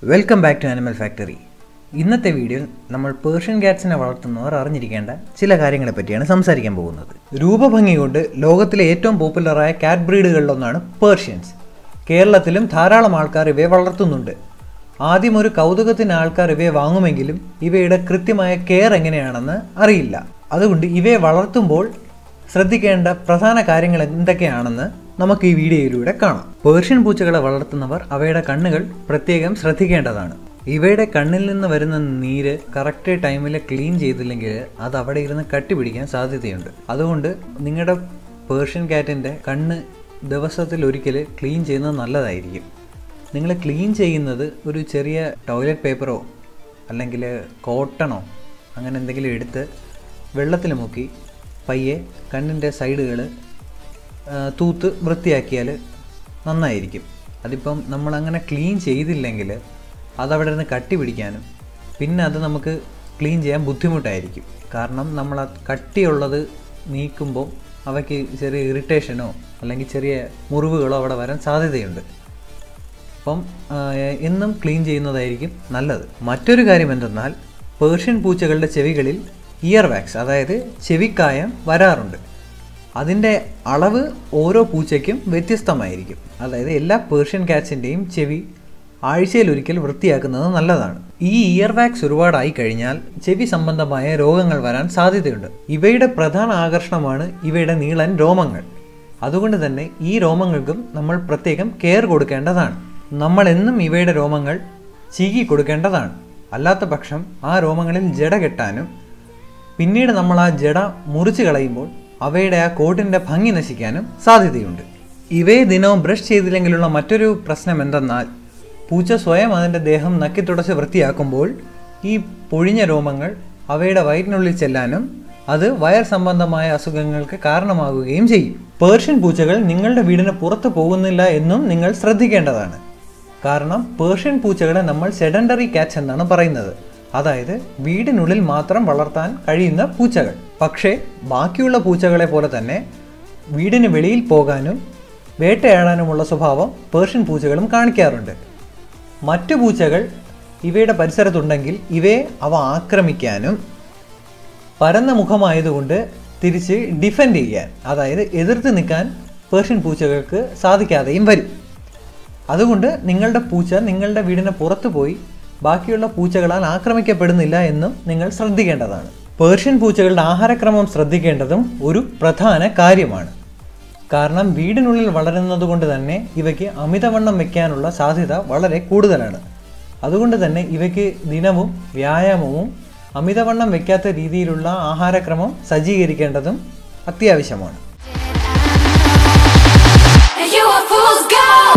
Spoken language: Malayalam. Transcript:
Welcome back to animal factory ഇന്നത്തെ വീഡിയോയിൽ നമ്മൾ പേർഷ്യൻ ക്യാറ്റ്സിനെ വളർത്തുന്നവർ അറിഞ്ഞിരിക്കേണ്ട ചില കാര്യങ്ങളെ പറ്റിയാണ് സംസാരിക്കാൻ പോകുന്നത് രൂപഭംഗി കൊണ്ട് ലോകത്തിലെ ഏറ്റവും പോപ്പുലറായ കാറ്റ് ബ്രീഡുകളിലൊന്നാണ് പേർഷ്യൻസ് കേരളത്തിലും ധാരാളം ആൾക്കാർ ഇവയെ വളർത്തുന്നുണ്ട് ആദ്യം ഒരു കൗതുകത്തിന് ആൾക്കാർ ഇവയെ വാങ്ങുമെങ്കിലും ഇവയുടെ കൃത്യമായ കെയർ എങ്ങനെയാണെന്ന് അറിയില്ല അതുകൊണ്ട് ഇവയെ വളർത്തുമ്പോൾ ശ്രദ്ധിക്കേണ്ട പ്രധാന കാര്യങ്ങൾ എന്തൊക്കെയാണെന്ന് നമുക്ക് ഈ വീഡിയോയിലൂടെ കാണാം പേർഷ്യൻ പൂച്ചകളെ വളർത്തുന്നവർ അവയുടെ കണ്ണുകൾ പ്രത്യേകം ശ്രദ്ധിക്കേണ്ടതാണ് ഇവയുടെ കണ്ണിൽ നിന്ന് വരുന്ന നീര് കറക്റ്റ് ടൈമിൽ ക്ലീൻ ചെയ്തില്ലെങ്കിൽ അത് അവിടെ ഇരുന്ന് കട്ടി പിടിക്കാൻ സാധ്യതയുണ്ട് അതുകൊണ്ട് നിങ്ങളുടെ പേർഷ്യൻ കാറ്റിൻ്റെ കണ്ണ് ദിവസത്തിൽ ഒരിക്കൽ ക്ലീൻ ചെയ്യുന്നത് നല്ലതായിരിക്കും നിങ്ങൾ ക്ലീൻ ചെയ്യുന്നത് ഒരു ചെറിയ ടോയ്ലറ്റ് പേപ്പറോ അല്ലെങ്കിൽ കോട്ടണോ അങ്ങനെ എന്തെങ്കിലും എടുത്ത് വെള്ളത്തിൽ മുക്കി പയ്യെ കണ്ണിൻ്റെ സൈഡുകൾ തൂത്ത് വൃത്തിയാക്കിയാൽ നന്നായിരിക്കും അതിപ്പം നമ്മൾ അങ്ങനെ ക്ലീൻ ചെയ്തില്ലെങ്കിൽ അതവിടെ നിന്ന് കട്ടി പിടിക്കാനും പിന്നെ അത് നമുക്ക് ക്ലീൻ ചെയ്യാൻ ബുദ്ധിമുട്ടായിരിക്കും കാരണം നമ്മൾ ആ കട്ടിയുള്ളത് നീക്കുമ്പോൾ അവയ്ക്ക് ചെറിയ ഇറിറ്റേഷനോ അല്ലെങ്കിൽ ചെറിയ മുറിവുകളോ അവിടെ വരാൻ സാധ്യതയുണ്ട് അപ്പം ആ, എന്നും ക്ലീൻ ചെയ്യുന്നതായിരിക്കും നല്ലത് മറ്റൊരു കാര്യം എന്തെന്നാൽ പേർഷ്യൻ പൂച്ചകളുടെ ചെവികളിൽ ഇയർ വാക്സ് അതായത് ചെവിക്കായം വരാറുണ്ട് അതിൻ്റെ അളവ് ഓരോ പൂച്ചയ്ക്കും വ്യത്യസ്തമായിരിക്കും അതായത് എല്ലാ പേർഷ്യൻ കാറ്റ്സിൻ്റെയും ചെവി ആഴ്ചയിൽ ഒരിക്കൽ വൃത്തിയാക്കുന്നത് നല്ലതാണ് ഈ ഇയർ വാക്സ് ഒരുപാടായി കഴിഞ്ഞാൽ ചെവി സംബന്ധമായ രോഗങ്ങൾ വരാൻ സാധ്യതയുണ്ട് ഇവയുടെ പ്രധാന ആകർഷണമാണ് ഇവയുടെ നീളൻ രോമങ്ങൾ അതുകൊണ്ട് തന്നെ ഈ രോമങ്ങൾക്കും നമ്മൾ പ്രത്യേകം കെയർ കൊടുക്കേണ്ടതാണ് നമ്മൾ എന്നും ഇവയുടെ രോമങ്ങൾ ചീകി കൊടുക്കേണ്ടതാണ് അല്ലാത്ത പക്ഷം ആ രോമങ്ങളിൽ ജട കെട്ടാനും പിന്നീട് നമ്മൾ ആ ജട മുറിച്ച് കളയുമ്പോൾ അവയുടെ ആ കോട്ടിൻ്റെ ഭംഗി നശിക്കാനും സാധ്യതയുണ്ട് ഇവയെ ദിനവും ബ്രഷ് ചെയ്തില്ലെങ്കിലുള്ള മറ്റൊരു പ്രശ്നം എന്തെന്നാൽ പൂച്ച സ്വയം അതിൻ്റെ ദേഹം നക്കി തുടച്ച് വൃത്തിയാക്കുമ്പോൾ ഈ പൊഴിഞ്ഞ രോമങ്ങൾ അവയുടെ വയറ്റിനുള്ളിൽ ചെല്ലാനും അത് വയർ സംബന്ധമായ അസുഖങ്ങൾക്ക് കാരണമാകുകയും ചെയ്യും പേർഷ്യൻ പൂച്ചകൾ നിങ്ങളുടെ വീടിന് പുറത്ത് പോകുന്നില്ല എന്നും നിങ്ങൾ ശ്രദ്ധിക്കേണ്ടതാണ് കാരണം പേർഷ്യൻ പൂച്ചകളെ നമ്മൾ സെഡൻഡറി കാറ്റ്സ് എന്നാണ് പറയുന്നത് അതായത് വീടിനുള്ളിൽ മാത്രം വളർത്താൻ കഴിയുന്ന പൂച്ചകൾ പക്ഷേ ബാക്കിയുള്ള പൂച്ചകളെ പോലെ തന്നെ വീടിന് വെളിയിൽ പോകാനും വേട്ടയാടാനുമുള്ള സ്വഭാവം പേർഷ്യൻ പൂച്ചകളും കാണിക്കാറുണ്ട് മറ്റു പൂച്ചകൾ ഇവയുടെ പരിസരത്തുണ്ടെങ്കിൽ ഇവയെ അവ ആക്രമിക്കാനും പരന്ന മുഖമായതുകൊണ്ട് തിരിച്ച് ഡിഫെൻഡ് ചെയ്യാൻ അതായത് എതിർത്ത് നിൽക്കാൻ പേർഷ്യൻ പൂച്ചകൾക്ക് സാധിക്കാതെയും വരും അതുകൊണ്ട് നിങ്ങളുടെ പൂച്ച നിങ്ങളുടെ വീടിന് പുറത്തു പോയി ബാക്കിയുള്ള പൂച്ചകളാൽ ആക്രമിക്കപ്പെടുന്നില്ല എന്നും നിങ്ങൾ ശ്രദ്ധിക്കേണ്ടതാണ് പേർഷ്യൻ പൂച്ചകളുടെ ആഹാരക്രമം ശ്രദ്ധിക്കേണ്ടതും ഒരു പ്രധാന കാര്യമാണ് കാരണം വീടിനുള്ളിൽ വളരുന്നത് കൊണ്ട് തന്നെ ഇവയ്ക്ക് അമിതവണ്ണം വെക്കാനുള്ള സാധ്യത വളരെ കൂടുതലാണ് അതുകൊണ്ട് തന്നെ ഇവയ്ക്ക് ദിനവും വ്യായാമവും അമിതവണ്ണം വെക്കാത്ത രീതിയിലുള്ള ആഹാരക്രമം സജ്ജീകരിക്കേണ്ടതും അത്യാവശ്യമാണ് And you a fool's gold.